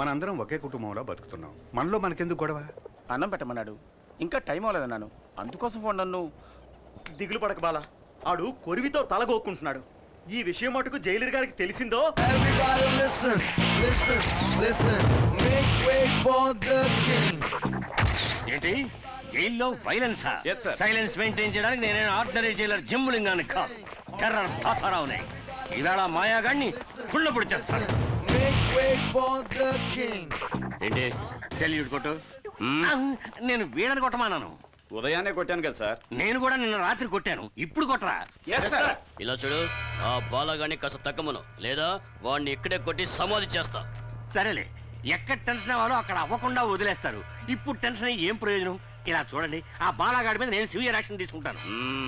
మనందరం ఒకే కుటుంబంలో బతుకుతున్నాం మనలో మనకెందుకు గొడవ అన్నం పెట్టమన్నాడు ఇంకా టైం అవ్వలేదన్నాను అందుకోసం ఫోన్ నన్ను దిగులు పడక బాల ఆడు కొరివితో తలగోక్కుంటున్నాడు ఈ విషయం మటుకు జైలర్ గారికి తెలిసిందో Everybody listen, listen, listen. Make way for the king. ఏంటి జైల్లో వైలెన్స్ సైలెన్స్ మెయింటైన్ చేయడానికి నేనే ఆర్డినరీ జైలర్ జిమ్ములింగాన్ని కాదు టెర్రర్ తాతారావునే ఈవేళ మాయాగాడిని కుళ్ళపుడు చేస్తాను Make way for the king. ఏంటి సెల్యూట్ కొట్టు నేను వీడని కొట్టమానాను ఉదయాన్నే కొట్టాను కదా సార్ నేను కూడా నిన్న రాత్రి కొట్టాను ఇప్పుడు కొట్టరా ఇలా చూడు ఆ బాలగాన్ని కాస్త తగ్గమను లేదా వాడిని ఇక్కడే కొట్టి సమాధి చేస్తా సరేలే ఎక్కడ టెన్షన్ అవ్వాలో అక్కడ అవ్వకుండా వదిలేస్తారు ఇప్పుడు టెన్షన్ అయ్యి ఏం ప్రయోజనం ఇలా చూడండి ఆ బాలాగాడి మీద నేను సివియర్ యాక్షన్ తీసుకుంటాను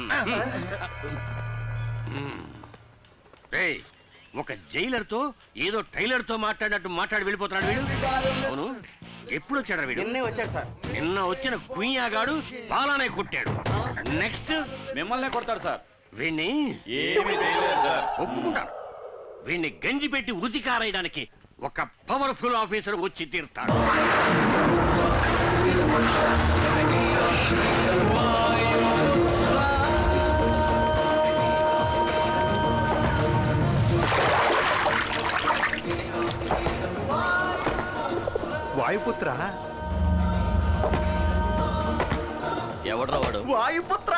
ఏయ్, ఒక జైలర్ తో ఏదో టైలర్ తో మాట్లాడినట్టు మాట్లాడి వెళ్ళిపోతున్నాడు వీడు అవును ఎప్పుడు వచ్చాడు వీడు నిన్నే వచ్చాడు సార్ నిన్న వచ్చిన కుయ్యాగాడు బాలానే కొట్టాడు నెక్స్ట్ మిమ్మల్నే కొడతాడు సార్ వీణ్ణి ఏమీ చేయలేదు సార్ ఒప్పుకుంటాను వీణ్ణి గంజి పెట్టి ఉతి కారేయడానికి ఒక పవర్ఫుల్ ఆఫీసర్ వచ్చి తీరుతాడు వాయుపుత్ర ఎవడ్రా వాడు వాయుపుత్ర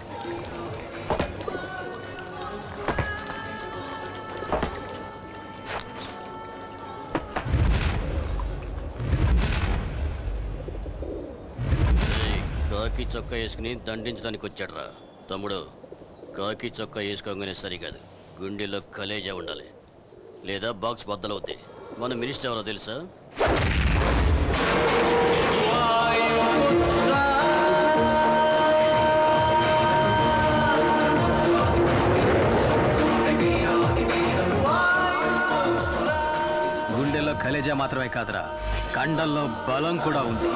ఏయ్, కాకి చొక్కా వేసుకుని దండించడానికి వచ్చాడురా తమ్ముడు కాకి చొక్కా వేసుకోగానే సరికాదు గుండెలో కలేజా ఉండాలి లేదా బాక్స్ బద్దలవుద్ది మన మినిస్టర్ ఎవరో తెలుసా గుండెల్లో కలేజా మాత్రమే కాదురా కండల్లో బలం కూడా ఉంది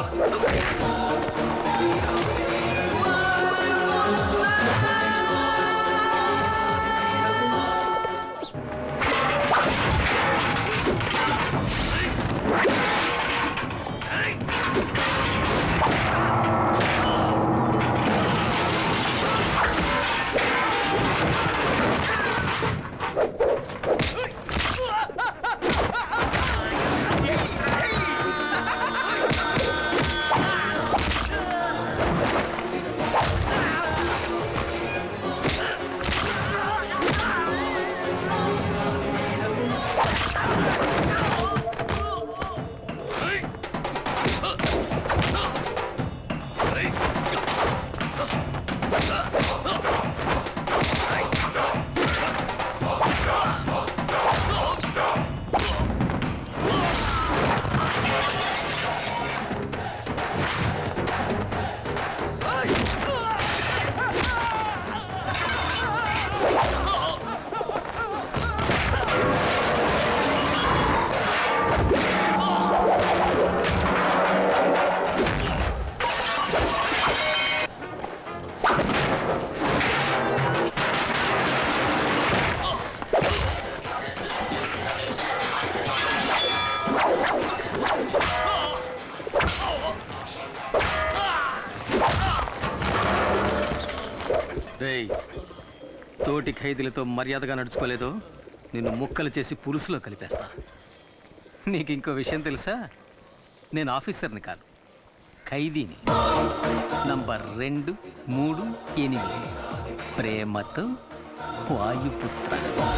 రేయ్ తోటి ఖైదీలతో మర్యాదగా నడుచుకోలేదో నిన్ను ముక్కలు చేసి పులుసులో కలిపేస్తా నీకు ఇంకో విషయం తెలుసా నేను ఆఫీసర్ని కాదు ఖైదీని నంబర్ రెండు మూడు ఎనిమిది ప్రేమతో వాయుపుత్ర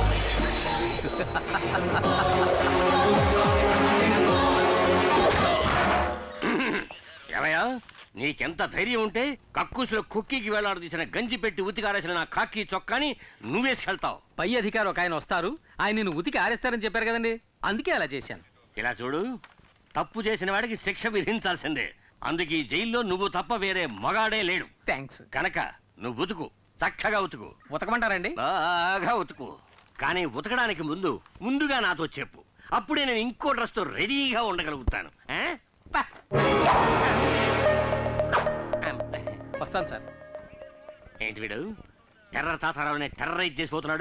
ఏమయ్యా నీకెంత ధైర్యం ఉంటే కక్కుసులో కుక్కీకి వేలాడదీసిన గంజి పెట్టి ఉతికారేసిన నా కాకి చొక్కాని నువ్వేసుకెళ్తావు పై అధికారి ఒక ఆయన వస్తారు ఆయన నిన్ను ఉతికి ఆరేస్తారని చెప్పారు కదండి అందుకే అలా చేశాను ఇలా చూడు తప్పు చేసిన వాడికి శిక్ష విధించాల్సిందే అందుకే ఈ జైల్లో నువ్వు తప్ప వేరే మగాడే లేడు థ్యాంక్స్ కనుక నువ్వు ఉతుకు చక్కగా ఉతుకు ఉతకమంటారండి బాగా ఉతుకు కానీ ఉతకడానికి ముందు ముందుగా నాతో చెప్పు అప్పుడే నేను ఇంకో డ్రెస్తో రెడీగా ఉండగలుగుతాను ఆ? పా. వస్తాను సార్ ఏంటి వీడు టెర్రర్ తాతారావుని టెర్రరైజ్ చేసిపోతున్నాడు